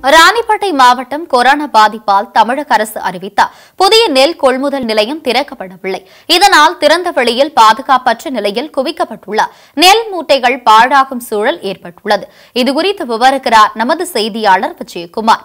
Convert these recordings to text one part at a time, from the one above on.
ராணிப்பேட்டை மாவட்டம் கொரோனா பாதிப்பால் தமிழக அரசு அறிவித்த புதிய நெல் கொள்முதல் நிலையம் திறக்கப்படவில்லை இதனால் திறந்த வெளியில் பாதுகாப்பற்ற நிலையில் குவிக்கப்பட்டுள்ள நெல் மூட்டைகள் பாழாகும் சூழல் ஏற்பட்டுள்ளது இதுகுறித்து விவரிக்கிறார் நமது செய்தியாளர் விஜயகுமார்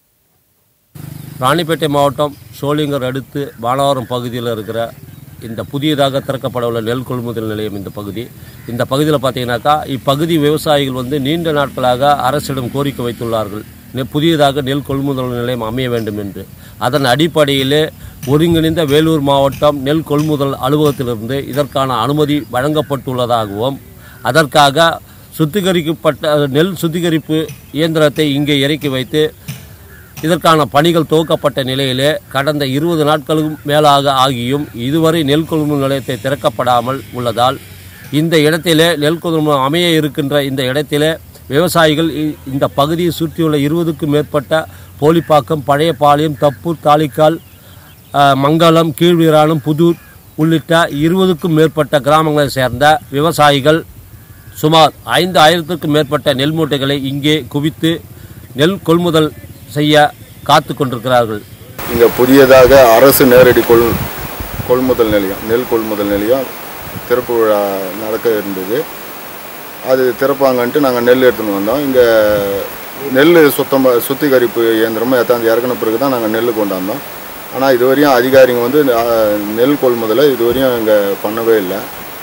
ராணிப்பேட்டை மாவட்டம் சோளிங்கர் அடுத்து வானவரம் பகுதியில் இருக்கிற இந்த புதியதாக திறக்கப்பட உள்ள நெல் கொள்முதல் நிலையம் இந்த பகுதி இந்த பகுதியில் பார்த்தீங்கன்னாக்கா இப்பகுதி விவசாயிகள் வந்து நீண்ட நாட்களாக அரசிடம் கோரிக்கை வைத்துள்ளார்கள் நெ- புதியதாக நெல் கொள்முதல் நிலையம் அமைய வேண்டும் என்று அதன் அடிப்படையிலே ஒருங்கிணைந்த வேலூர் மாவட்டம் நெல் கொள்முதல் அலுவலகத்திலிருந்து இதற்கான அனுமதி வழங்கப்பட்டுள்ளதாகவும் அதற்காக சுத்திகரிக்கப்பட்ட நெல் சுத்திகரிப்பு இயந்திரத்தை இங்கே இறக்கி வைத்து இதற்கான பணிகள் துவக்கப்பட்ட நிலையிலே கடந்த இருபது நாட்களுக்கும் மேலாக ஆகியும் இதுவரை நெல் கொள்முதல் நிலையத்தை திறக்கப்படாமல் உள்ளதால் இந்த இடத்திலே நெல் கொள்முதல் அமைய இருக்கின்ற இந்த இடத்திலே விவசாயிகள் இ- இந்த பகுதியை சுற்றியுள்ள இருபதுக்கும் மேற்பட்ட போலிப்பாக்கம் பழையபாளையம் தப்பூர் தாலிக்கால் அஹ், மங்கலம் கீழ்வீராணம் புதூர் உள்ளிட்ட இருபதுக்கும் மேற்பட்ட கிராமங்களை சேர்ந்த விவசாயிகள் சுமார் ஐந்து ஆயிரத்துக்கும் மேற்பட்ட நெல் மூட்டைகளை இங்கே குவித்து நெல் கொள்முதல் செய்ய காத்து கொண்டிருக்கிறார்கள் இங்கே புதியதாக அரசு நேரடி கொள் கொள்முதல் நிலையம் நெல் கொள்முதல் நிலையம் திறப்பு விழா நடக்க இருந்தது அது திறப்பாங்கன்ட்டு நாங்கள் நெல் எடுத்துன்னு வந்தோம் இங்கே நெல் சுத்தம் சுத்திகரிப்பு இயந்திரமும் எத்தாந்து இறக்குன பிறகு தான் நாங்கள் நெல் கொண்டாந்தோம் ஆனால் இதுவரையும் அதிகாரிங்க வந்து அஹ், நெல் கொள்முதலை இதுவரையும் இங்கே பண்ணவே இல்லை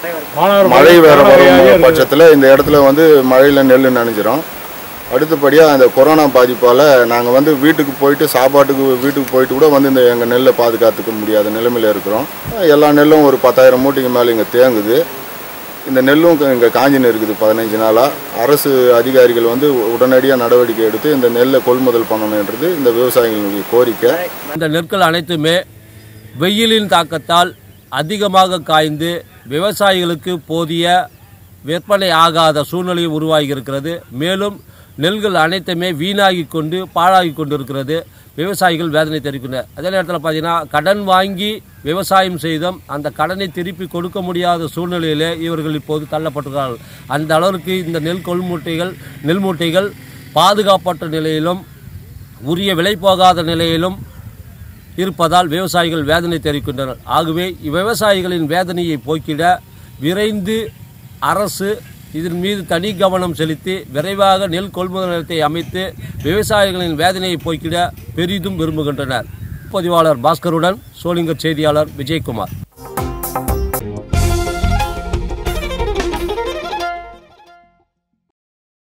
மழை வேற வரும் பட்சத்தில் இந்த இடத்துல வந்து மழையில் நெல் நனைஞ்சிரும் அடுத்தபடியாக அந்த கொரோனா பாதிப்பால் நாங்கள் வந்து வீட்டுக்கு போயிட்டு சாப்பாட்டுக்கு வீட்டுக்கு போயிட்டு கூட வந்து இந்த எங்கள் நெல்லை பாதுகாத்துக்க முடியாத நிலைமையில் இருக்கிறோம் எல்லா நெல்லும் ஒரு பத்தாயிரம் மூட்டைக்கு மேலே இங்கே தேங்குது இந்த நெல்லும் இங்கே காஞ்சின்னு இருக்குது பதினஞ்சு நாளாக அரசு அதிகாரிகள் வந்து உடனடியாக நடவடிக்கை எடுத்து இந்த நெல்லை கொள்முதல் பண்ணணுன்றது இந்த விவசாயிகளுடைய கோரிக்கை இந்த நெற்கள் அனைத்துமே வெயிலின் தாக்கத்தால் அதிகமாக காய்ந்து விவசாயிகளுக்கு போதிய விற்பனை ஆகாத சூழ்நிலை உருவாகி இருக்கிறது மேலும் நெல்கள் அனைத்துமே வீணாகி கொண்டு பாழாகி கொண்டு இருக்கிறது விவசாயிகள் வேதனை தெரிவிக்கின்றனர் அதே நேரத்தில் பார்த்தீங்கன்னா கடன் வாங்கி விவசாயம் செய்தும் அந்த கடனை திருப்பி கொடுக்க முடியாத சூழ்நிலையிலே இவர்கள் இப்போது தள்ளப்பட்டுள்ளார்கள் அந்த அளவிற்கு இந்த நெல் கொள்மூட்டைகள் நெல் மூட்டைகள் பாதுகாப்பற்ற நிலையிலும் உரிய விலை போகாத நிலையிலும் இருப்பதால் விவசாயிகள் வேதனை தெரிவிக்கின்றனர் ஆகவே இவ்விவசாயிகளின் வேதனையை போக்கிட விரைந்து அரசு இதன் மீது தனி கவனம் செலுத்தி விரைவாக நெல் கொள்முதல் நிலையத்தை அமைத்து விவசாயிகளின் வேதனையை போக்கிட பெரிதும் விரும்புகின்றனர் பதிவாளர் பாஸ்கருடன் சோளிங்கர் செய்தியாளர் விஜயகுமார்